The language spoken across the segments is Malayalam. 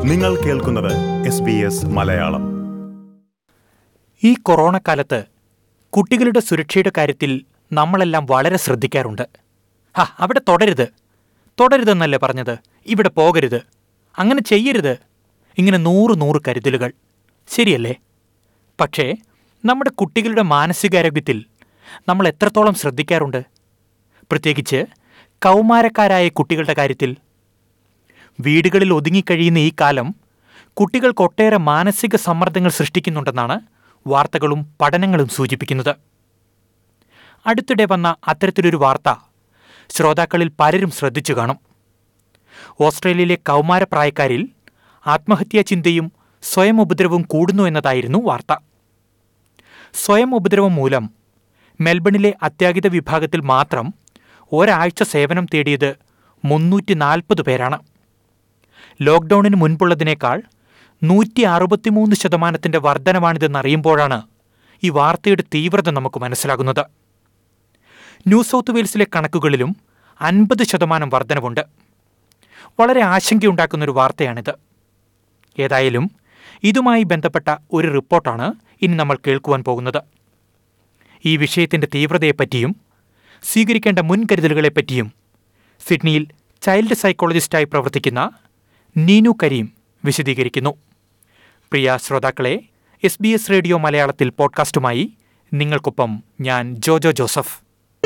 നിങ്ങൾ കേൾക്കുന്നത് എസ് ബി എസ് മലയാളം ഈ കൊറോണ കാലത്ത് കുട്ടികളുടെ സുരക്ഷയുടെ കാര്യത്തിൽ നമ്മളെല്ലാം വളരെ ശ്രദ്ധിക്കാറുണ്ട് ഹാ അവിടെ തുടരുത് തുടരുതെന്നല്ലേ പറഞ്ഞത് ഇവിടെ പോകരുത് അങ്ങനെ ചെയ്യരുത് ഇങ്ങനെ നൂറ് നൂറ് കരുതലുകൾ ശരിയല്ലേ പക്ഷേ നമ്മുടെ കുട്ടികളുടെ മാനസികാരോഗ്യത്തിൽ നമ്മൾ എത്രത്തോളം ശ്രദ്ധിക്കാറുണ്ട് പ്രത്യേകിച്ച് കൗമാരക്കാരായ കുട്ടികളുടെ കാര്യത്തിൽ വീടുകളിൽ ഒതുങ്ങിക്കഴിയുന്ന ഈ കാലം കുട്ടികൾക്കൊട്ടേറെ മാനസിക സമ്മർദ്ദങ്ങൾ സൃഷ്ടിക്കുന്നുണ്ടെന്നാണ് വാർത്തകളും പഠനങ്ങളും സൂചിപ്പിക്കുന്നത് അടുത്തിടെ വന്ന അത്തരത്തിലൊരു വാർത്ത ശ്രോതാക്കളിൽ പലരും ശ്രദ്ധിച്ചു കാണും ഓസ്ട്രേലിയയിലെ കൗമാരപ്രായക്കാരിൽ ആത്മഹത്യാ ചിന്തയും സ്വയം ഉപദ്രവവും കൂടുന്നു എന്നതായിരുന്നു വാർത്ത സ്വയം ഉപദ്രവം മൂലം മെൽബണിലെ അത്യാഹിത വിഭാഗത്തിൽ മാത്രം ഒരാഴ്ച സേവനം തേടിയത് മുന്നൂറ്റി നാൽപ്പത് പേരാണ് ലോക്ക്ഡൌണിന് മുൻപുള്ളതിനേക്കാൾ നൂറ്റി അറുപത്തിമൂന്ന് ശതമാനത്തിന്റെ വർധനമാണിതെന്നറിയുമ്പോഴാണ് ഈ വാർത്തയുടെ തീവ്രത നമുക്ക് മനസ്സിലാകുന്നത് ന്യൂ സൗത്ത് വെയിൽസിലെ കണക്കുകളിലും അൻപത് ശതമാനം വർധനവുണ്ട് വളരെ ആശങ്കയുണ്ടാക്കുന്നൊരു വാർത്തയാണിത് ഏതായാലും ഇതുമായി ബന്ധപ്പെട്ട ഒരു റിപ്പോർട്ടാണ് ഇനി നമ്മൾ കേൾക്കുവാൻ പോകുന്നത് ഈ വിഷയത്തിന്റെ തീവ്രതയെപ്പറ്റിയും സ്വീകരിക്കേണ്ട മുൻകരുതലുകളെപ്പറ്റിയും സിഡ്നിയിൽ ചൈൽഡ് സൈക്കോളജിസ്റ്റായി പ്രവർത്തിക്കുന്ന നീനു കരീം വിശദീകരിക്കുന്നു പ്രിയ ശ്രോതാക്കളെ എസ് ബി എസ് റേഡിയോ മലയാളത്തിൽ പോഡ്കാസ്റ്റുമായി നിങ്ങൾക്കൊപ്പം ഞാൻ ജോജോ ജോസഫ്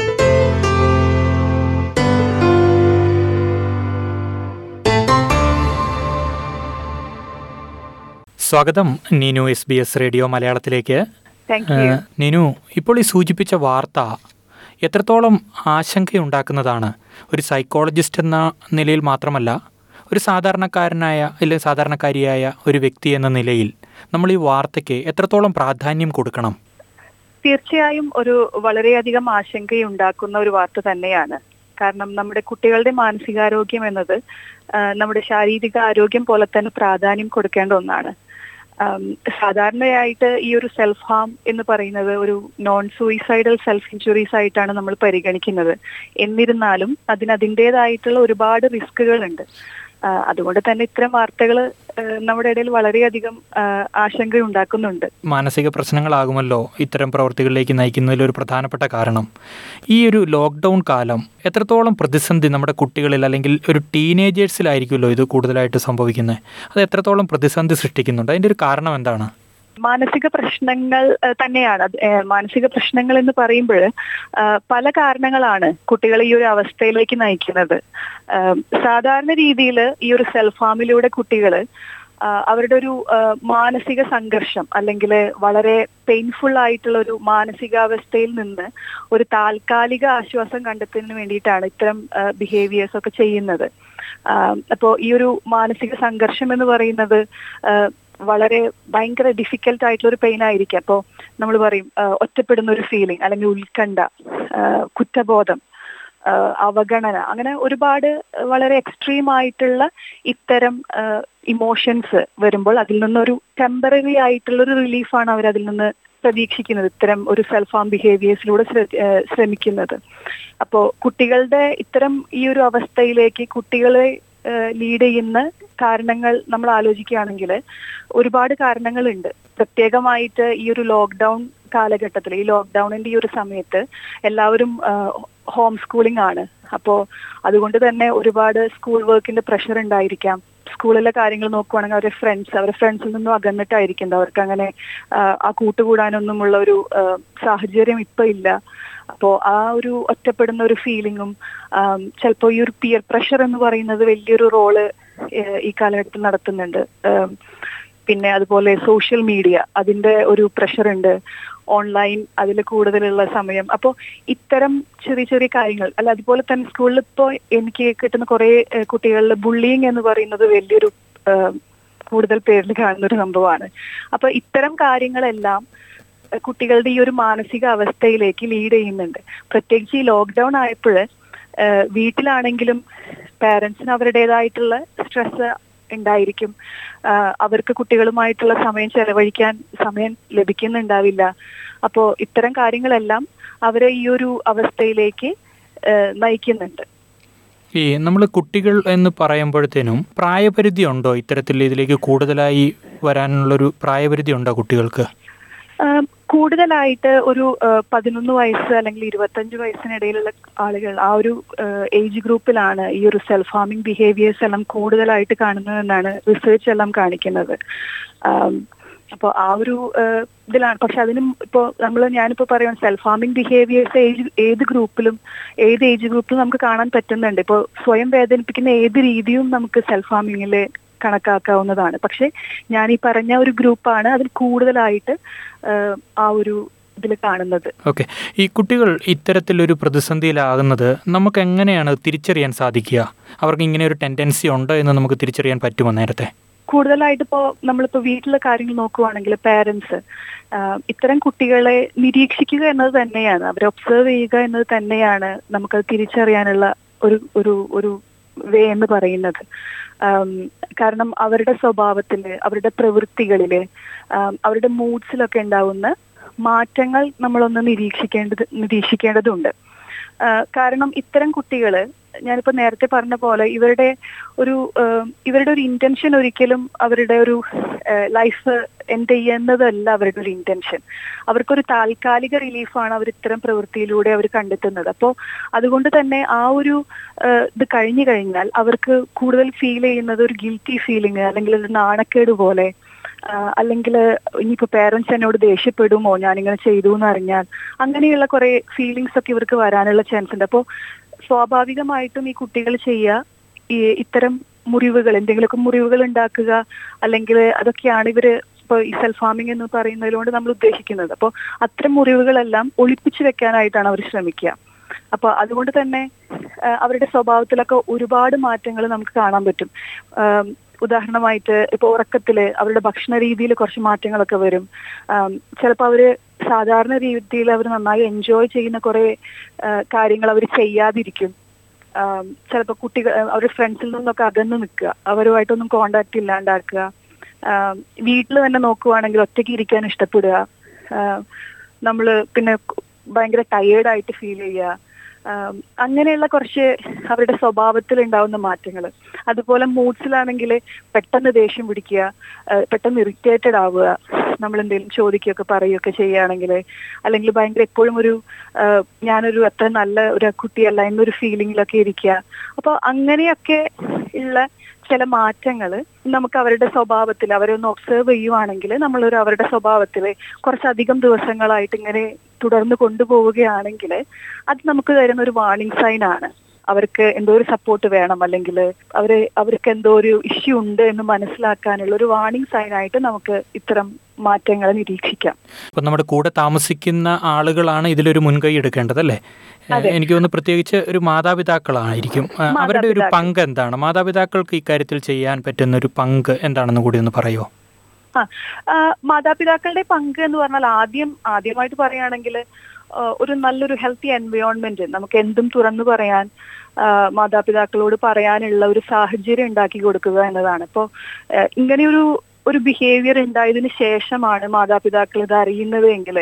സ്വാഗതം Neenu S B S radio മലയാളത്തിലേക്ക് താങ്ക് യു ഏഹ്, നിനു ഇപ്പോൾ ഈ സൂചിപ്പിച്ച വാർത്ത എത്രത്തോളം ആശങ്കയുണ്ടാക്കുന്നതാണ് ഒരു സൈക്കോളജിസ്റ്റ് എന്ന നിലയിൽ മാത്രമല്ല ഒരു സാധാരണക്കാരനായ അല്ലെങ്കിൽ സാധാരണക്കാരിയായ ഒരു വ്യക്തി എന്ന നിലയിൽ നമ്മൾ ഈ വാർത്തയ്ക്ക് എത്രത്തോളം പ്രാധാന്യം കൊടുക്കണം തീർച്ചയായും ഒരു വളരെയധികം ആശങ്കയുണ്ടാക്കുന്ന ഒരു വാർത്ത തന്നെയാണ് കാരണം നമ്മുടെ കുട്ടികളുടെ മാനസികാരോഗ്യം എന്നത് ആ, നമ്മുടെ ശാരീരിക ആരോഗ്യം പോലെ തന്നെ പ്രാധാന്യം കൊടുക്കേണ്ട ഒന്നാണ് ആം, സാധാരണയായിട്ട് ഈ ഒരു സെൽഫ് ഹാം എന്ന് പറയുന്നത് ഒരു നോൺ സൂയിസൈഡൽ സെൽഫ് ഇഞ്ചുറീസ് ആയിട്ടാണ് നമ്മൾ പരിഗണിക്കുന്നത് എന്നിരുന്നാലും അതിന് അതിൻ്റെതായിട്ടുള്ള ഒരുപാട് റിസ്കുകളുണ്ട് ആ, അതുകൊണ്ട് തന്നെ ഇത്തരം വാർത്തകൾ നമ്മുടെ ഇടയിൽ വളരെയധികം ആ, ആശങ്കയുണ്ടാക്കുന്നുണ്ട് മാനസിക പ്രശ്നങ്ങളാകുമല്ലോ ഇത്തരം പ്രവൃത്തികളിലേക്ക് നയിക്കുന്നതിൽ ഒരു പ്രധാനപ്പെട്ട കാരണം ഈ ഒരു ലോക്ക്ഡൗൺ കാലം എത്രത്തോളം പ്രതിസന്ധി നമ്മുടെ കുട്ടികളിൽ അല്ലെങ്കിൽ ഒരു ടീനേജേഴ്സിലായിരിക്കുമല്ലോ ഇത് കൂടുതലായിട്ട് സംഭവിക്കുന്നത് അത് എത്രത്തോളം പ്രതിസന്ധി സൃഷ്ടിക്കുന്നുണ്ട് അതിൻ്റെ ഒരു കാരണം എന്താണ് മാനസിക പ്രശ്നങ്ങൾ ഏഹ്, തന്നെയാണ് അത്, ഏഹ്, മാനസിക പ്രശ്നങ്ങൾ എന്ന് പറയുമ്പോൾ പല കാരണങ്ങളാണ് കുട്ടികളെ ഈ ഒരു അവസ്ഥയിലേക്ക് നയിക്കുന്നത് ഏഹ്, സാധാരണ രീതിയിൽ ഈ ഒരു സെൽഫ് ഹാമിലൂടെ കുട്ടികൾ അവരുടെ ഒരു ഏഹ്, മാനസിക സംഘർഷം അല്ലെങ്കിൽ വളരെ പെയിൻഫുൾ ആയിട്ടുള്ള ഒരു മാനസികാവസ്ഥയിൽ നിന്ന് ഒരു താൽക്കാലിക ആശ്വാസം കണ്ടെത്തുന്നതിന് വേണ്ടിയിട്ടാണ് ഇത്തരം ബിഹേവിയേഴ്സ് ഒക്കെ ചെയ്യുന്നത് അപ്പോൾ ഈ ഒരു മാനസിക സംഘർഷം എന്ന് പറയുന്നത് ആഹ് വളരെ ഭയങ്കര ഡിഫിക്കൽട്ട് ആയിട്ടുള്ള ഒരു പെയിൻ ആയിരിക്കും അപ്പോൾ നമ്മൾ പറയും ആഹ് ഒറ്റപ്പെടുന്ന ഒരു ഫീലിംഗ് അല്ലെങ്കിൽ ഉത്കണ്ഠ ആഹ് കുറ്റബോധം ആഹ് അവഗണന അങ്ങനെ ഒരുപാട് വളരെ എക്സ്ട്രീം ആയിട്ടുള്ള ഇത്തരം ഇമോഷൻസ് വരുമ്പോൾ അതിൽ നിന്നൊരു ടെമ്പററി ആയിട്ടുള്ള ഒരു റിലീഫാണ് അവർ അതിൽ നിന്ന് പ്രതീക്ഷിക്കുന്നത് ഇത്തരം ഒരു സെൽഫ് ഹാം ബിഹേവിയേഴ്സിലൂടെ ശ്രമിക്കുന്നത് അപ്പോൾ കുട്ടികളുടെ ഇത്തരം ഈ ഒരു അവസ്ഥയിലേക്ക് കുട്ടികളെ ലീഡ് ചെയ്യുന്ന കാരണങ്ങൾ നമ്മൾ ആലോചിക്കുകയാണെങ്കിൽ ഒരുപാട് കാരണങ്ങളുണ്ട് പ്രത്യേകമായിട്ട് ഈ ഒരു ലോക്ക്ഡൗൺ കാലഘട്ടത്തിൽ ഈ ലോക്ക്ഡൌണിന്റെ ഈ ഒരു സമയത്ത് എല്ലാവരും ഹോം സ്കൂളിംഗ് ആണ് അപ്പോൾ അതുകൊണ്ട് തന്നെ ഒരുപാട് സ്കൂൾ വർക്കിന്റെ പ്രഷർ ഉണ്ടായിരിക്കാം സ്കൂളിലെ കാര്യങ്ങൾ നോക്കുവാണെങ്കിൽ അവരുടെ ഫ്രണ്ട്സ് അവരുടെ ഫ്രണ്ട്സിൽ നിന്നും അകന്നിട്ടായിരിക്കും അവർക്ക് അങ്ങനെ ആ കൂട്ടുകൂടാനൊന്നുമുള്ള ഒരു സാഹചര്യം ഇപ്പൊ ഇല്ല അപ്പോൾ ആ ഒരു ഒറ്റപ്പെടുന്ന ഒരു ഫീലിങ്ങും ചിലപ്പോൾ ഈ ഒരു പിയർ പ്രഷർ എന്ന് പറയുന്നത് വലിയൊരു റോള് ഈ കാലഘട്ടത്തിൽ നടത്തുന്നുണ്ട് പിന്നെ അതുപോലെ സോഷ്യൽ മീഡിയ അതിന്റെ ഒരു പ്രഷർ ഉണ്ട് ഓൺലൈൻ അതിൽ കൂടുതലുള്ള സമയം അപ്പോൾ ഇത്തരം ചെറിയ ചെറിയ കാര്യങ്ങൾ അല്ല അതുപോലെ തന്നെ സ്കൂളിൽ ഇപ്പോൾ എനിക്ക് കിട്ടുന്ന കുറെ കുട്ടികളിൽ ബുള്ളിങ് എന്ന് പറയുന്നത് വലിയൊരു കൂടുതൽ പേരിൽ കാണുന്ന ഒരു സംഭവമാണ് അപ്പൊ ഇത്തരം കാര്യങ്ങളെല്ലാം കുട്ടികളുടെ ഈ ഒരു മാനസിക അവസ്ഥയിലേക്ക് ലീഡ് ചെയ്യുന്നുണ്ട് പ്രത്യേകിച്ച് ഈ ലോക്ക്ഡൌൺ ആയപ്പോൾ വീട്ടിലാണെങ്കിലും പാരന്റ്സിന് അവരുടേതായിട്ടുള്ള സ്ട്രെസ് ഉണ്ടായിരിക്കും അവർക്ക് കുട്ടികളുമായിട്ടുള്ള സമയം ചെലവഴിക്കാൻ സമയം ലഭിക്കുന്നുണ്ടാവില്ല അപ്പോൾ ഇത്തരം കാര്യങ്ങളെല്ലാം അവരെ ഈ ഒരു അവസ്ഥയിലേക്ക് നയിക്കുന്നുണ്ട് ഈ നമ്മൾ കുട്ടികൾ എന്ന് പറയുമ്പോഴത്തേനും പ്രായപരിധി ഉണ്ടോ ഇത്തരത്തിൽ ഇതിലേക്ക് കൂടുതലായി വരാനുള്ളൊരു പ്രായപരിധി ഉണ്ടോ കുട്ടികൾക്ക് ആം, കൂടുതലായിട്ട് ഒരു ആ, പതിനൊന്ന് വയസ്സ് അല്ലെങ്കിൽ ഇരുപത്തഞ്ച് വയസ്സിനിടയിലുള്ള ആളുകൾ ആ ഒരു ഏജ് ഗ്രൂപ്പിലാണ് ഈ ഒരു സെൽഫ് ഹാർമിംഗ് ബിഹേവിയേഴ്സ് എല്ലാം കൂടുതലായിട്ട് കാണുന്നതെന്നാണ് റിസർച്ച് എല്ലാം കാണിക്കുന്നത് അപ്പോൾ ആ ഒരു ആ, ഇതിലാണ് പക്ഷെ അതിനും ഇപ്പോൾ നമ്മൾ ഞാനിപ്പോൾ പറയാം സെൽഫ് ഹാർമിംഗ് ബിഹേവിയേഴ്സ് ഏജ് ഏത് ഗ്രൂപ്പിലും ഏത് ഏജ് ഗ്രൂപ്പിലും നമുക്ക് കാണാൻ പറ്റുന്നുണ്ട് ഇപ്പോൾ സ്വയം വേദനിപ്പിക്കുന്ന ഏത് രീതിയും നമുക്ക് സെൽഫ് ഹാർമിങ്ങിൽ കണക്കാക്കാവുന്നതാണ് പക്ഷെ ഞാൻ ഈ പറഞ്ഞ ഒരു ഗ്രൂപ്പാണ് അതിൽ കൂടുതലായിട്ട് ആ, ആ ഒരു ഇതിൽ കാണുന്നത് ഓക്കെ ഈ കുട്ടികൾ ഇത്തരത്തിലൊരു പ്രതിസന്ധിയിലാകുന്നത് നമുക്ക് എങ്ങനെയാണ് തിരിച്ചറിയാൻ സാധിക്കുക അവർക്ക് ഇങ്ങനെ ഒരു ടെൻഡൻസി ഉണ്ടോ എന്ന് നമുക്ക് തിരിച്ചറിയാൻ പറ്റുമോ നേരത്തെ കൂടുതലായിട്ട് ഇപ്പോൾ നമ്മളിപ്പോൾ വീട്ടിലെ കാര്യങ്ങൾ നോക്കുവാണെങ്കിൽ പേരൻസ് ഇത്തരം കുട്ടികളെ നിരീക്ഷിക്കുക എന്നത് തന്നെയാണ് അവരെ ഒബ്സർവ് ചെയ്യുക എന്നത് തന്നെയാണ് നമുക്കത് തിരിച്ചറിയാനുള്ള ഒരു ഒരു ഒരു വേ എന്ന് പറയുന്നത് ആം, കാരണം അവരുടെ സ്വഭാവത്തില് അവരുടെ പ്രവൃത്തികളില് ആം, അവരുടെ മൂഡ്സിലൊക്കെ ഉണ്ടാവുന്ന മാറ്റങ്ങൾ നമ്മളൊന്ന് നിരീക്ഷിക്കേണ്ടത് നിരീക്ഷിക്കേണ്ടതുണ്ട് ആ, കാരണം ഇത്തരം കുട്ടികള് ഞാനിപ്പോ നേരത്തെ പറഞ്ഞ പോലെ ഇവരുടെ ഒരു ആം, ഇവരുടെ ഒരു ഇന്റൻഷൻ ഒരിക്കലും അവരുടെ ഒരു ലൈഫ് എൻഡ് ചെയ്യുന്നതല്ല അവരുടെ ഒരു ഇന്റൻഷൻ അവർക്കൊരു താൽക്കാലിക റിലീഫാണ് അവർ ഇത്തരം പ്രവൃത്തിയിലൂടെ അവർ കണ്ടെത്തുന്നത് അപ്പോൾ അതുകൊണ്ട് തന്നെ ആ ഒരു ആ, ഇത് കഴിഞ്ഞു കഴിഞ്ഞാൽ അവർക്ക് കൂടുതൽ ഫീൽ ചെയ്യുന്നത് ഒരു ഗിൽറ്റി ഫീലിംഗ് അല്ലെങ്കിൽ ഒരു നാണക്കേട് പോലെ അല്ലെങ്കിൽ ഇനിയിപ്പോ പേരൻസ് എന്നോട് ദേഷ്യപ്പെടുമോ ഞാനിങ്ങനെ ചെയ്തു എന്ന് അറിഞ്ഞാൽ അങ്ങനെയുള്ള കുറെ ഫീലിങ്സ് ഒക്കെ ഇവർക്ക് വരാനുള്ള ചാൻസ് ഉണ്ട് അപ്പോൾ സ്വാഭാവികമായിട്ടും ഈ കുട്ടികൾ ചെയ്യുക ഈ ഇത്തരം മുറിവുകൾ എന്തെങ്കിലുമൊക്കെ മുറിവുകൾ ഉണ്ടാക്കുക അല്ലെങ്കിൽ അതൊക്കെയാണ് ഇവര് ഇപ്പൊ ഈ സെൽഫ് ഹാമിംഗ് എന്ന് പറയുന്നതിലൂടെ നമ്മൾ ഉദ്ദേശിക്കുന്നത് അപ്പോൾ അത്തരം മുറിവുകളെല്ലാം ഒളിപ്പിച്ചു വെക്കാനായിട്ടാണ് അവർ ശ്രമിക്കുക അപ്പൊ അതുകൊണ്ട് തന്നെ ആ, അവരുടെ സ്വഭാവത്തിലൊക്കെ ഒരുപാട് മാറ്റങ്ങൾ നമുക്ക് കാണാൻ പറ്റും ആം, ഉദാഹരണമായിട്ട് ഇപ്പൊ ഉറക്കത്തില് അവരുടെ ഭക്ഷണ രീതിയിൽ കുറച്ച് മാറ്റങ്ങളൊക്കെ വരും ചിലപ്പോൾ അവര് സാധാരണ രീതിയിൽ അവർ നന്നായി എൻജോയ് ചെയ്യുന്ന കുറെ കാര്യങ്ങൾ അവർ ചെയ്യാതിരിക്കും ചിലപ്പോൾ കുട്ടികൾ അവരുടെ ഫ്രണ്ട്സിൽ നിന്നൊക്കെ അകന്ന് നിൽക്കുക അവരുമായിട്ടൊന്നും കോണ്ടാക്ട് ഇല്ലാണ്ടാക്കുക വീട്ടിൽ തന്നെ നോക്കുവാണെങ്കിൽ ഒറ്റയ്ക്ക് ഇരിക്കാൻ ഇഷ്ടപ്പെടുക നമ്മൾ പിന്നെ ഭയങ്കര ടയേർഡായിട്ട് ഫീൽ ചെയ്യുക ആം, അങ്ങനെയുള്ള കുറച്ച് അവരുടെ സ്വഭാവത്തിൽ ഉണ്ടാവുന്ന മാറ്റങ്ങൾ അതുപോലെ മൂഡ്സിലാണെങ്കിൽ പെട്ടെന്ന് ദേഷ്യം പിടിക്കുക ആ, പെട്ടെന്ന് ഇറിറ്റേറ്റഡ് ആവുക നമ്മൾ എന്തെങ്കിലും ചോദിക്കുകയൊക്കെ പറയുകയൊക്കെ ചെയ്യുകയാണെങ്കിൽ അല്ലെങ്കിൽ ഭയങ്കര എപ്പോഴും ഒരു ആ, ഞാനൊരു അത്ര നല്ല ഒരു കുട്ടിയല്ല എന്നൊരു ഫീലിങ്ങിലൊക്കെ ഇരിക്കുക അപ്പോൾ അങ്ങനെയൊക്കെ ഉള്ള ചില മാറ്റങ്ങൾ നമുക്ക് അവരുടെ സ്വഭാവത്തിൽ അവരെ ഒന്ന് ഒബ്സർവ് ചെയ്യുവാണെങ്കിൽ നമ്മളൊരു അവരുടെ സ്വഭാവത്തിൽ കുറച്ചധികം ദിവസങ്ങളായിട്ട് ഇങ്ങനെ തുടർന്ന് കൊണ്ടുപോവുകയാണെങ്കിൽ അത് നമുക്ക് തരുന്ന ഒരു വാർണിംഗ് സൈൻ ആണ് അവർക്ക് എന്തോ ഒരു സപ്പോർട്ട് വേണം അല്ലെങ്കിൽ അവര് അവർക്ക് എന്തോ ഒരു ഇഷ്യൂ ഉണ്ട് എന്ന് മനസ്സിലാക്കാനുള്ള ഒരു വാർണിംഗ് സൈൻ ആയിട്ട് നമുക്ക് ഇത്തരം മാറ്റങ്ങൾ നിരീക്ഷിക്കാം ഇപ്പം നമ്മുടെ കൂടെ താമസിക്കുന്ന ആളുകളാണ് ഇതിലൊരു മുൻകൈ എടുക്കേണ്ടതല്ലേ അതെ. എനിക്ക് തോന്നുന്നു പ്രത്യേകിച്ച് ഒരു മാതാപിതാക്കളായിരിക്കും ആ, അവരുടെ ഒരു മാതാപിതാക്കൾ. പങ്ക് എന്താണ് മാതാപിതാക്കൾക്ക് ഇക്കാര്യത്തിൽ ചെയ്യാൻ പറ്റുന്ന ഒരു പങ്ക് എന്താണെന്ന് കൂടി ഒന്ന് പറയുമോ ആ ആ, മാതാപിതാക്കളുടെ പങ്ക് എന്ന് പറഞ്ഞാൽ ആദ്യം ആദ്യമായിട്ട് പറയുകയാണെങ്കിൽ ആ, ഒരു നല്ലൊരു ഹെൽത്തി എൻവയോൺമെന്റ് നമുക്ക് എന്തും തുറന്നു പറയാൻ ആ, മാതാപിതാക്കളോട് പറയാനുള്ള ഒരു സാഹചര്യം ഉണ്ടാക്കി കൊടുക്കുക എന്നതാണ് ഇപ്പോൾ ഇങ്ങനെയൊരു ഒരു ബിഹേവിയർ ഉണ്ടായതിനു ശേഷമാണ് മാതാപിതാക്കൾ ഇത് അറിയുന്നത് എങ്കിൽ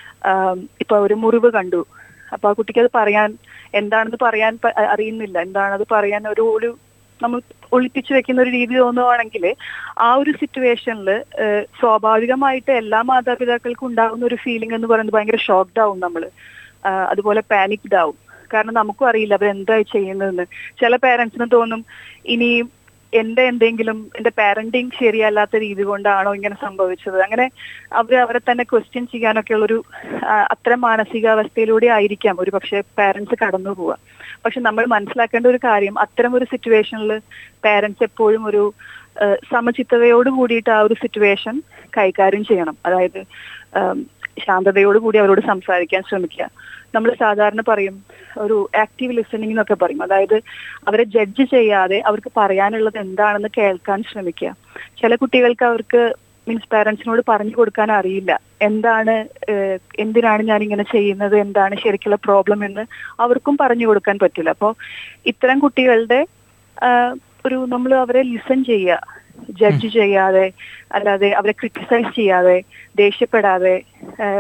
ഇപ്പൊ ഒരു മുറിവ് കണ്ടു അപ്പൊ ആ കുട്ടിക്ക് അത് പറയാൻ എന്താണെന്ന് പറയാൻ പ- അറിയുന്നില്ല എന്താണത് പറയാൻ ഒരു ഒരു നമ്മൾ ഒളിപ്പിച്ചു വെക്കുന്ന ഒരു രീതി തോന്നുവാണെങ്കിൽ ആ ഒരു സിറ്റുവേഷനിൽ സ്വാഭാവികമായിട്ട് എല്ലാ മാതാപിതാക്കൾക്കും ഉണ്ടാകുന്ന ഒരു ഫീലിംഗ് എന്ന് പറയുന്നത് ഭയങ്കര ഷോക്ക്ഡ് ആവും നമ്മൾ അതുപോലെ പാനിക്ഡ് ആവും കാരണം നമുക്കും അറിയില്ല അവർ എന്താ ചെയ്യുന്നതെന്ന് ചില പേരൻസിന് തോന്നും ഇനി എന്റെ എന്തെങ്കിലും എന്റെ പാരന്റിങ് ശരിയല്ലാത്ത രീതി കൊണ്ടാണോ ഇങ്ങനെ സംഭവിച്ചത് അങ്ങനെ അവർ അവരെ തന്നെ ക്വസ്റ്റ്യൻ ചെയ്യാനൊക്കെ ഉള്ളൊരു ആ, അത്തരം മാനസികാവസ്ഥയിലൂടെ ആയിരിക്കാം ഒരു പക്ഷേ പാരന്റ്സ് കടന്നു പോവുക പക്ഷെ നമ്മൾ മനസ്സിലാക്കേണ്ട ഒരു കാര്യം അത്തരം ഒരു സിറ്റുവേഷനിൽ പാരന്റ്സ് എപ്പോഴും ഒരു ആ, സമചിത്തതയോട് കൂടിയിട്ട് ആ ഒരു സിറ്റുവേഷൻ കൈകാര്യം ചെയ്യണം അതായത് ആം, ശാന്തതയോട് കൂടി അവരോട് സംസാരിക്കാൻ ശ്രമിക്കുക നമ്മൾ സാധാരണ പറയും ഒരു ആക്റ്റീവ് ലിസണിംഗ് എന്നൊക്കെ പറയും അതായത് അവരെ ജഡ്ജ് ചെയ്യാതെ അവർക്ക് പറയാനുള്ളത് എന്താണെന്ന് കേൾക്കാൻ ശ്രമിക്കുക ചില കുട്ടികൾക്ക് അവർക്ക് മീൻസ് പാരന്റ്സിനോട് പറഞ്ഞു കൊടുക്കാൻ അറിയില്ല എന്താണ് ഏഹ്, എന്തിനാണ് ഞാൻ ഇങ്ങനെ ചെയ്യുന്നത് എന്താണ് ശരിക്കുള്ള പ്രോബ്ലം എന്ന് അവർക്കും പറഞ്ഞു കൊടുക്കാൻ പറ്റില്ല അപ്പോൾ ഇത്തരം കുട്ടികളുടെ ആഹ്, ഒരു നമ്മൾ അവരെ ലിസൺ ചെയ്യുക ജഡ്ജ് ചെയ്യാതെ അല്ലാതെ അവരെ ക്രിട്ടിസൈസ് ചെയ്യാതെ ദേഷ്യപ്പെടാതെ ആഹ്,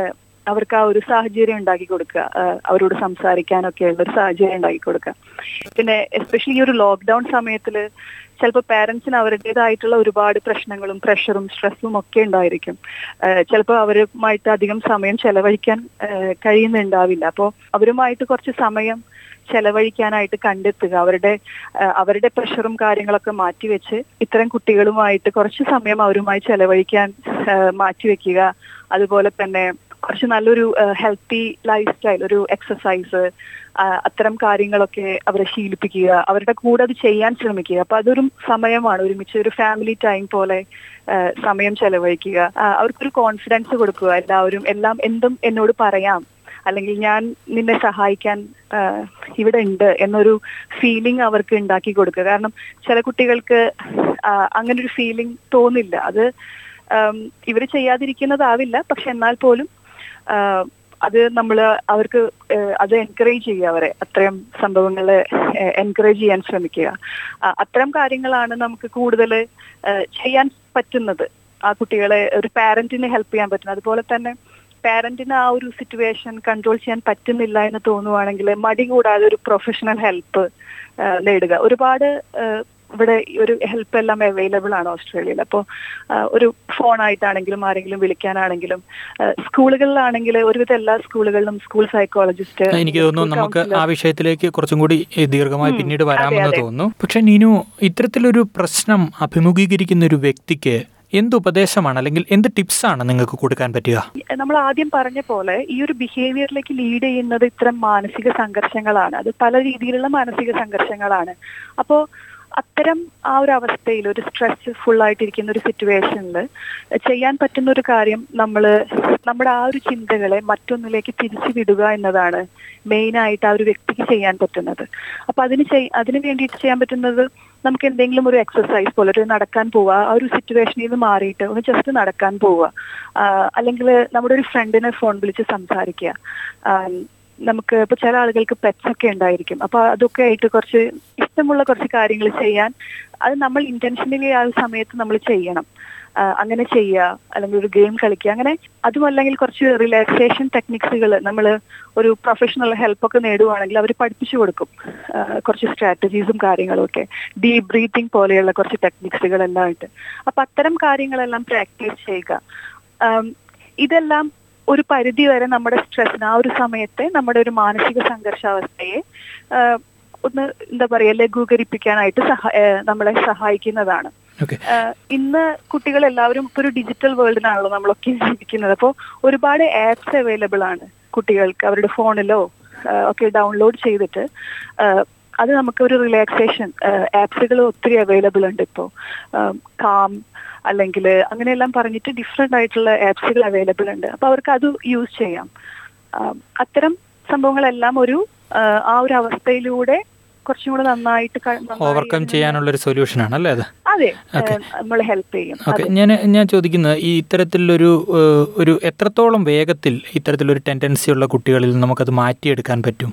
അവർക്ക് ആ ഒരു സാഹചര്യം ഉണ്ടാക്കി കൊടുക്കുക ആ, അവരോട് സംസാരിക്കാനൊക്കെ ഉള്ള ഒരു സാഹചര്യം ഉണ്ടാക്കി കൊടുക്കുക പിന്നെ എസ്പെഷ്യലി ഈ ഒരു ലോക്ക്ഡൌൺ സമയത്തിൽ ചിലപ്പോൾ പാരന്റ്സിന് അവരുടേതായിട്ടുള്ള ഒരുപാട് പ്രശ്നങ്ങളും പ്രഷറും സ്ട്രെസ്സും ഒക്കെ ഉണ്ടായിരിക്കും ചിലപ്പോൾ അവരുമായിട്ട് അധികം സമയം ചെലവഴിക്കാൻ ആ, കഴിയുന്നുണ്ടാവില്ല അപ്പോൾ അവരുമായിട്ട് കുറച്ച് സമയം ചെലവഴിക്കാനായിട്ട് കണ്ടെത്തുക അവരുടെ ആ, അവരുടെ പ്രഷറും കാര്യങ്ങളൊക്കെ മാറ്റിവെച്ച് ഇത്തരം കുട്ടികളുമായിട്ട് കുറച്ച് സമയം അവരുമായി ചെലവഴിക്കാൻ ആ, മാറ്റിവെക്കുക അതുപോലെ തന്നെ കുറച്ച് നല്ലൊരു ഹെൽത്തി ലൈഫ് സ്റ്റൈൽ ഒരു എക്സസൈസ് അത്തരം കാര്യങ്ങളൊക്കെ അവരെ ശീലിപ്പിക്കുക അവരുടെ കൂടെ അത് ചെയ്യാൻ ശ്രമിക്കുക അപ്പൊ അതൊരു സമയമാണ് ഒരുമിച്ച് ഒരു ഫാമിലി ടൈം പോലെ ആ, സമയം ചെലവഴിക്കുക ആ, അവർക്കൊരു കോൺഫിഡൻസ് കൊടുക്കുക എല്ലാവരും എല്ലാം എന്തും എന്നോട് പറയാം അല്ലെങ്കിൽ ഞാൻ നിന്നെ സഹായിക്കാൻ ആ, ഇവിടെ ഉണ്ട് എന്നൊരു ഫീലിംഗ് അവർക്ക് ഉണ്ടാക്കി കൊടുക്കുക കാരണം ചില കുട്ടികൾക്ക് ആ, അങ്ങനെ ഒരു ഫീലിംഗ് തോന്നില്ല അത് ഇവർ ചെയ്യാതിരിക്കുന്നതാവില്ല പക്ഷെ എന്നാൽ പോലും ആ, അത് നമ്മൾ അവർക്ക് ആ, അത് എൻകറേജ് ചെയ്യുക അവരെ അത്രയും സംഭവങ്ങളെ എൻകറേജ് ചെയ്യാൻ ശ്രമിക്കുക ആ, അത്തരം കാര്യങ്ങളാണ് നമുക്ക് കൂടുതൽ ചെയ്യാൻ പറ്റുന്നത് ആ കുട്ടികളെ ഒരു പാരന്റിനെ ഹെൽപ്പ് ചെയ്യാൻ പറ്റുന്നത് അതുപോലെ തന്നെ പാരന്റിന് ആ ഒരു സിറ്റുവേഷൻ കൺട്രോൾ ചെയ്യാൻ പറ്റുന്നില്ല എന്ന് തോന്നുവാണെങ്കിൽ മടി കൂടാതെ ഒരു പ്രൊഫഷണൽ ഹെൽപ്പ് നേടുക ഒരുപാട് ആ, ഇവിടെ ഈ ഒരു ഹെൽപ്പ് എല്ലാം അവൈലബിൾ ആണ് ഓസ്ട്രേലിയയിൽ അപ്പോൾ ഒരു ഫോണായിട്ടാണെങ്കിലും ആരെങ്കിലും വിളിക്കാനാണെങ്കിലും ആ, സ്കൂളുകളിലാണെങ്കിൽ ഒരുവിധ എല്ലാ സ്കൂളുകളിലും സ്കൂൾ സൈക്കോളജിസ്റ്റ് എനിക്ക് തോന്നുന്നു നമുക്ക് ആ വിഷയത്തിലേക്ക് കുറച്ചും കൂടി ഏ, ദീർഘമായി ഉം, പിന്നീട് അതെ, വരാമെന്ന് അതെ. തോന്നുന്നു പക്ഷെ നീനു ഇത്തരത്തിലൊരു പ്രശ്നം അഭിമുഖീകരിക്കുന്ന ഒരു വ്യക്തിക്ക് എന്ത് ഉപദേശമാണ് അല്ലെങ്കിൽ എന്ത് ടിപ്സാണ് നിങ്ങൾക്ക് കൊടുക്കാൻ പറ്റുക നമ്മൾ ആദ്യം പറഞ്ഞ പോലെ ഈ ഒരു ബിഹേവിയറിലേക്ക് ലീഡ് ചെയ്യുന്നത് ഇത്തരം മാനസിക സംഘർഷങ്ങളാണ് അത് പല രീതിയിലുള്ള മാനസിക സംഘർഷങ്ങളാണ് അപ്പോൾ അത്തരം ആ ഒരു അവസ്ഥയിൽ ഒരു സ്ട്രെസ് ഫുൾ ആയിട്ടിരിക്കുന്ന ഒരു സിറ്റുവേഷനിൽ ചെയ്യാൻ പറ്റുന്ന ഒരു കാര്യം നമ്മൾ നമ്മുടെ ആ ഒരു ചിന്തകളെ മറ്റൊന്നിലേക്ക് തിരിച്ചു വിടുക എന്നതാണ് മെയിൻ ആയിട്ട് ആ ഒരു വ്യക്തിക്ക് ചെയ്യാൻ പറ്റുന്നത് അപ്പൊ അതിന് ചെയ് അതിന് വേണ്ടിയിട്ട് ചെയ്യാൻ പറ്റുന്നത് നമുക്ക് എന്തെങ്കിലും ഒരു എക്സസൈസ് പോലെ ഒരു നടക്കാൻ പോവുക ആ ഒരു സിറ്റുവേഷനിൽ നിന്ന് മാറിയിട്ട് ഒന്ന് ജസ്റ്റ് നടക്കാൻ പോവുക അല്ലെങ്കിൽ നമ്മുടെ ഒരു ഫ്രണ്ടിനെ ഫോൺ വിളിച്ച് സംസാരിക്കുക ആം, നമുക്ക് ഇപ്പൊ ചില ആളുകൾക്ക് പെറ്റ്സ് ഒക്കെ ഉണ്ടായിരിക്കും അപ്പൊ അതൊക്കെ ആയിട്ട് കുറച്ച് ഇഷ്ടമുള്ള കുറച്ച് കാര്യങ്ങൾ ചെയ്യാൻ അത് നമ്മൾ ഇന്റൻഷനലി ആ ഒരു സമയത്ത് നമ്മൾ ചെയ്യണം ആ, അങ്ങനെ ചെയ്യുക അല്ലെങ്കിൽ ഒരു ഗെയിം കളിക്കുക അങ്ങനെ അതുമല്ലെങ്കിൽ കുറച്ച് റിലാക്സേഷൻ ടെക്നിക്സുകൾ നമ്മൾ ഒരു പ്രൊഫഷണൽ ഹെൽപ്പൊക്കെ നേടുവാണെങ്കിൽ അവർ പഠിപ്പിച്ചു കൊടുക്കും ആ, കുറച്ച് സ്ട്രാറ്റജീസും കാര്യങ്ങളും ഒക്കെ ഡീപ് ബ്രീത്തിങ് പോലെയുള്ള കുറച്ച് ടെക്നിക്സുകളെല്ലാം ഉണ്ട് അപ്പൊ അത്തരം കാര്യങ്ങളെല്ലാം പ്രാക്ടീസ് ചെയ്യുക ആം, ഇതെല്ലാം ഒരു പരിധി വരെ നമ്മുടെ സ്ട്രെസ്സിന് ആ ഒരു സമയത്തെ നമ്മുടെ ഒരു മാനസിക സംഘർഷാവസ്ഥയെ ആ, ഒന്ന് എന്താ പറയാ ലഘൂകരിപ്പിക്കാനായിട്ട് സഹ ആ, നമ്മളെ സഹായിക്കുന്നതാണ് ഓക്കെ ആഹ് ഇന്ന് കുട്ടികൾ എല്ലാവരും ഇപ്പൊ ഒരു ഡിജിറ്റൽ വേൾഡിനാണല്ലോ നമ്മളൊക്കെ ജീവിക്കുന്നത് അപ്പോൾ ഒരുപാട് ആപ്സ് അവൈലബിൾ ആണ് കുട്ടികൾക്ക് അവരുടെ ഫോണിലോ ആഹ് ഒക്കെ ഡൗൺലോഡ് ചെയ്തിട്ട് ആഹ് അത് നമുക്ക് ഒരു റിലാക്സേഷൻ ആപ്സുകൾ ഒത്തിരി അവൈലബിൾ ഉണ്ട് ഇപ്പോൾ കാം അല്ലെങ്കിൽ അങ്ങനെയെല്ലാം പറഞ്ഞിട്ട് ഡിഫറെന്റ് ആയിട്ടുള്ള ആപ്സുകൾ അവൈലബിൾ ഉണ്ട് അപ്പൊ അവർക്ക് അത് യൂസ് ചെയ്യാം ആഹ് അത്തരം സംഭവങ്ങളെല്ലാം ഒരു ആഹ് ആ ഒരു അവസ്ഥയിലൂടെ കുറച്ചും കൂടെ നന്നായിട്ട് ക- നന്നായി ഓവർകം ചെയ്യാനുള്ള ഒരു സൊല്യൂഷനാണ് അല്ലേ അത് അതെ Okay. നമ്മൾ ഹെൽപ്പ് ചെയ്യും ഓക്കെ അതെ. ഞാൻ ഞാൻ ചോദിക്കുന്നത് ഈ ഇത്തരത്തിലൊരു ഏഹ്, ഒരു എത്രത്തോളം വേഗത്തിൽ ഇത്തരത്തിലൊരു ടെൻഡൻസി ഉള്ള കുട്ടികളിൽ നമുക്കത് മാറ്റിയെടുക്കാൻ പറ്റും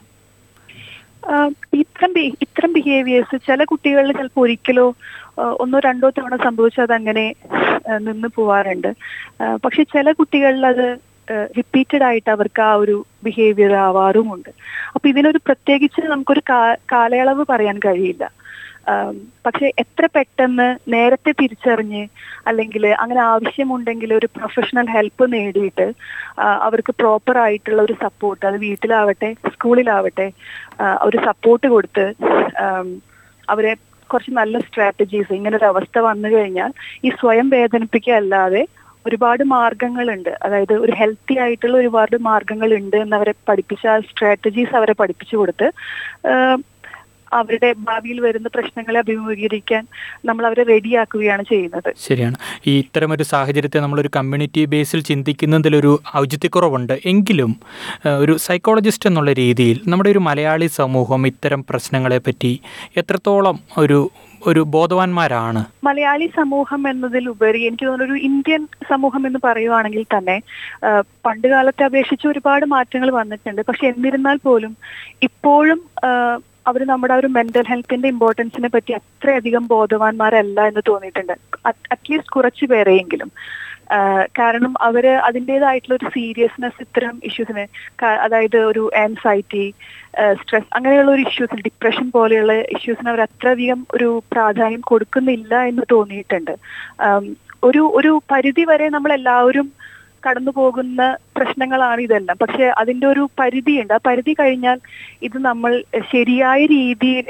ആ, ഇത്തരം ബി- ഇത്തരം ബിഹേവിയേഴ്സ് ചില കുട്ടികളിൽ ചിലപ്പോൾ ഒരിക്കലോ ആ, ഒന്നോ രണ്ടോ തവണ സംഭവിച്ചാൽ അതങ്ങനെ ആ, നിന്ന് പോവാറുണ്ട് ആ, പക്ഷെ ചില കുട്ടികളിൽ അത് റിപ്പീറ്റഡ് ആയിട്ട് അവർക്ക് ആ ഒരു ബിഹേവിയർ ആവാറുമുണ്ട് അപ്പൊ ഇതിനൊരു പ്രത്യേകിച്ച് നമുക്കൊരു കാ- കാലയളവ് പറയാൻ കഴിയില്ല ആം, പക്ഷെ എത്ര പെട്ടെന്ന് നേരത്തെ തിരിച്ചറിഞ്ഞ് അല്ലെങ്കിൽ അങ്ങനെ ആവശ്യമുണ്ടെങ്കിൽ ഒരു പ്രൊഫഷണൽ ഹെൽപ്പ് നേടിയിട്ട് ആ, അവർക്ക് പ്രോപ്പർ ആയിട്ടുള്ള ഒരു സപ്പോർട്ട് അത് വീട്ടിലാവട്ടെ സ്കൂളിലാവട്ടെ ആ, ഒരു സപ്പോർട്ട് കൊടുത്ത് ആം, അവരെ കുറച്ച് നല്ല സ്ട്രാറ്റജീസ് ഇങ്ങനെ ഒരു അവസ്ഥ വന്നു കഴിഞ്ഞാൽ ഈ സ്വയം വേദനിപ്പിക്കുക അല്ലാതെ ഒരുപാട് മാർഗങ്ങളുണ്ട് അതായത് ഒരു ഹെൽത്തി ആയിട്ടുള്ള ഒരുപാട് മാർഗങ്ങൾ ഉണ്ട് എന്നവരെ പഠിപ്പിച്ച ആ സ്ട്രാറ്റജീസ് അവരെ പഠിപ്പിച്ചു കൊടുത്ത് ആം, അവരുടെ ഭാവിയിൽ വരുന്ന പ്രശ്നങ്ങളെ അഭിമുഖീകരിക്കാൻ നമ്മൾ അവരെ റെഡിയാക്കുകയാണ് ചെയ്യുന്നത് ശരിയാണ് ഈ ഇത്തരമൊരു സാഹചര്യത്തെ നമ്മളൊരു കമ്മ്യൂണിറ്റി ബേസിൽ ചിന്തിക്കുന്നതിലൊരു ഔചിത്യക്കുറവുണ്ട് എങ്കിലും ഏഹ്, ഒരു സൈക്കോളജിസ്റ്റ് എന്നുള്ള രീതിയിൽ നമ്മുടെ ഒരു മലയാളി സമൂഹം ഇത്തരം പ്രശ്നങ്ങളെപ്പറ്റി എത്രത്തോളം ഒരു ഒരു ബോധവാന്മാരാണ് മലയാളി സമൂഹം എന്നതിലുപരി എനിക്ക് തോന്നുന്നു ഒരു ഇന്ത്യൻ സമൂഹം എന്ന് പറയുവാണെങ്കിൽ തന്നെ ആ, പണ്ട് കാലത്തെ അപേക്ഷിച്ച് ഒരുപാട് മാറ്റങ്ങൾ വന്നിട്ടുണ്ട് പക്ഷെ എന്നിരുന്നാൽ പോലും ഇപ്പോഴും അവർ നമ്മുടെ ആ ഒരു മെന്റൽ ഹെൽത്തിന്റെ ഇമ്പോർട്ടൻസിനെ പറ്റി അത്രയധികം ബോധവാന്മാരല്ല എന്ന് തോന്നിയിട്ടുണ്ട് അറ്റ്ലീസ്റ്റ് കുറച്ചു പേരെയെങ്കിലും ആഹ് കാരണം അവര് അതിൻ്റെതായിട്ടുള്ള ഒരു സീരിയസ്നെസ് ഇത്തരം ഇഷ്യൂസിന് അതായത് ഒരു ആൻസൈറ്റി സ്ട്രെസ് അങ്ങനെയുള്ള ഒരു ഇഷ്യൂസിന് ഡിപ്രഷൻ പോലെയുള്ള ഇഷ്യൂസിന് അവർ അത്രയധികം ഒരു പ്രാധാന്യം കൊടുക്കുന്നില്ല എന്ന് തോന്നിയിട്ടുണ്ട് ആം, ഒരു ഒരു പരിധി വരെ നമ്മൾ എല്ലാവരും കടന്നു പോകുന്ന പ്രശ്നങ്ങളാണ് ഇതെല്ലാം പക്ഷെ അതിന്റെ ഒരു പരിധിയുണ്ട് ആ പരിധി കഴിഞ്ഞാൽ ഇത് നമ്മൾ ശരിയായ രീതിയിൽ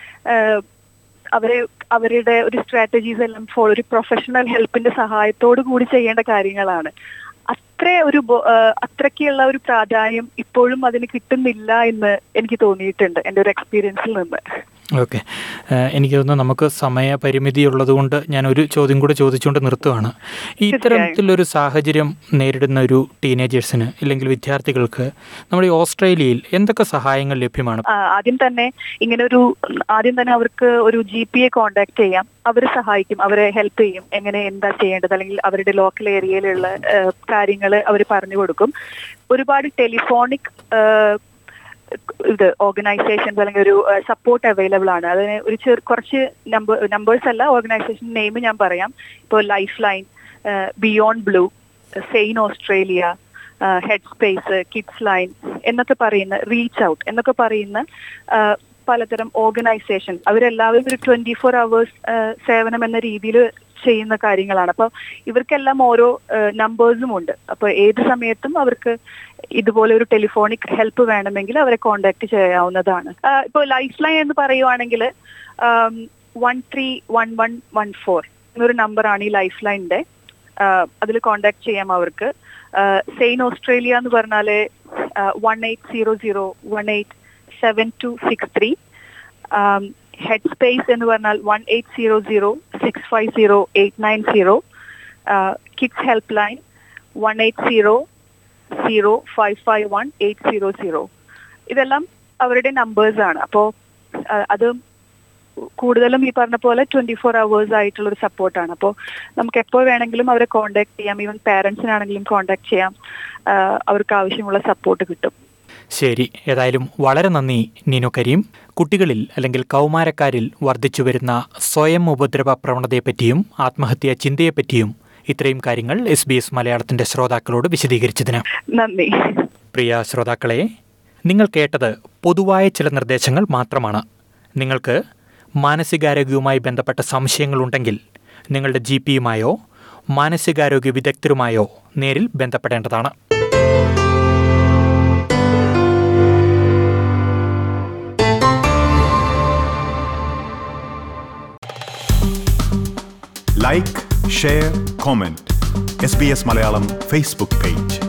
അവരെ അവരുടെ ഒരു സ്ട്രാറ്റജീസ് എല്ലാം ഫോളോ ഒരു പ്രൊഫഷണൽ ഹെൽപ്പിന്റെ സഹായത്തോടു കൂടി ചെയ്യേണ്ട കാര്യങ്ങളാണ് അത്ര ഒരു ബോ- ആ, അത്രയ്ക്കുള്ള ഒരു പ്രാധാന്യം ഇപ്പോഴും അതിന് കിട്ടുന്നില്ല എന്ന് എനിക്ക് തോന്നിയിട്ടുണ്ട് എൻ്റെ ഒരു എക്സ്പീരിയൻസിൽ നിന്ന് ഓക്കെ എനിക്ക് തോന്നുന്നു നമുക്ക് സമയപരിമിതി ഉള്ളതുകൊണ്ട് ഞാൻ ഒരു ചോദ്യം കൂടെ ചോദിച്ചുകൊണ്ട് നിർത്തുകയാണ് ഈ ഇത്തരത്തിലൊരു സാഹചര്യം നേരിടുന്ന ഒരു ടീനേജേഴ്സിന് ഇല്ലെങ്കിൽ വിദ്യാർത്ഥികൾക്ക് നമ്മുടെ ഈ ഓസ്ട്രേലിയയിൽ എന്തൊക്കെ സഹായങ്ങൾ ലഭ്യമാണ് ആ, ആദ്യം തന്നെ ഇങ്ങനെ ഒരു ആദ്യം തന്നെ അവർക്ക് ഒരു ജി പി എ കോണ്ടാക്ട് ചെയ്യാം അവർ സഹായിക്കും അവരെ ഹെൽപ്പ് ചെയ്യും എങ്ങനെ എന്താ ചെയ്യേണ്ടത് അല്ലെങ്കിൽ അവരുടെ ലോക്കൽ ഏരിയയിലുള്ള കാര്യങ്ങൾ അവർ പറഞ്ഞു കൊടുക്കും ഒരുപാട് ടെലിഫോണിക് ഇത് ഓർഗനൈസേഷൻസ് അല്ലെങ്കിൽ ഒരു സപ്പോർട്ട് അവൈലബിൾ ആണ് അതിന് ഒരു ചെറു കുറച്ച് നമ്പർ നമ്പേഴ്സ് അല്ല ഓർഗനൈസേഷൻ നെയിം ഞാൻ പറയാം ഇപ്പോൾ Lifeline Beyond Blue SANE Australia Headspace Kids Line എന്നൊക്കെ പറയുന്ന റീച്ച് ഔട്ട് എന്നൊക്കെ പറയുന്ന ആ, പലതരം ഓർഗനൈസേഷൻ അവരെല്ലാവരും ഒരു ട്വന്റി ഫോർ അവേഴ്സ് സേവനം എന്ന രീതിയിൽ ചെയ്യുന്ന കാര്യങ്ങളാണ് അപ്പോൾ ഇവർക്കെല്ലാം ഓരോ നമ്പേഴ്സും ഉണ്ട് അപ്പോൾ ഏത് സമയത്തും അവർക്ക് ഇതുപോലെ ഒരു ടെലിഫോണിക് ഹെൽപ്പ് വേണമെങ്കിൽ അവരെ കോണ്ടാക്ട് ചെയ്യാവുന്നതാണ് ആ, ഇപ്പോൾ ലൈഫ് ലൈൻ എന്ന് പറയുവാണെങ്കിൽ one three one one one four എന്നൊരു നമ്പറാണ് ഈ ലൈഫ് ലൈനിന്റെ അതിൽ കോണ്ടാക്ട് ചെയ്യാം അവർക്ക് സെയിൻ ഓസ്ട്രേലിയ എന്ന് പറഞ്ഞാൽ one eight zero zero one eight seven two six three Headspace എന്ന് പറഞ്ഞാൽ one eight zero zero six five zero eight nine zero Kids Helpline one eight zero zero five five one eight zero zero ഇതെല്ലാം അവരുടെ നമ്പേഴ്സ് ആണ് അപ്പോൾ അത് കൂടുതലും ഈ പറഞ്ഞ പോലെ ട്വന്റി ഫോർ അവേഴ്സ് ആയിട്ടുള്ള ഒരു സപ്പോർട്ടാണ് അപ്പോൾ നമുക്ക് എപ്പോൾ വേണമെങ്കിലും അവരെ കോണ്ടാക്ട് ചെയ്യാം ഈവൻ പാരന്റ്സിനാണെങ്കിലും കോണ്ടാക്ട് ചെയ്യാം ആ, അവർക്ക് ആവശ്യമുള്ള സപ്പോർട്ട് കിട്ടും ശരി ഏതായാലും വളരെ നന്ദി നീനു കരീം കുട്ടികളിൽ അല്ലെങ്കിൽ കൗമാരക്കാരിൽ വർദ്ധിച്ചു വരുന്ന സ്വയം ഉപദ്രവ പ്രവണതയെപ്പറ്റിയും ആത്മഹത്യാ ചിന്തയെപ്പറ്റിയും ഇത്രയും കാര്യങ്ങൾ എസ് ബി എസ് മലയാളത്തിന്റെ ശ്രോതാക്കളോട് വിശദീകരിച്ചതിന് നന്ദി പ്രിയ ശ്രോതാക്കളെ നിങ്ങൾ കേട്ടത് പൊതുവായ ചില നിർദ്ദേശങ്ങൾ മാത്രമാണ് നിങ്ങൾക്ക് മാനസികാരോഗ്യവുമായി ബന്ധപ്പെട്ട സംശയങ്ങളുണ്ടെങ്കിൽ നിങ്ങളുടെ ജി പിയുമായോ മാനസികാരോഗ്യ വിദഗ്ധരുമായോ നേരിൽ ബന്ധപ്പെടേണ്ടതാണ് like share comment S B S Malayalam Facebook page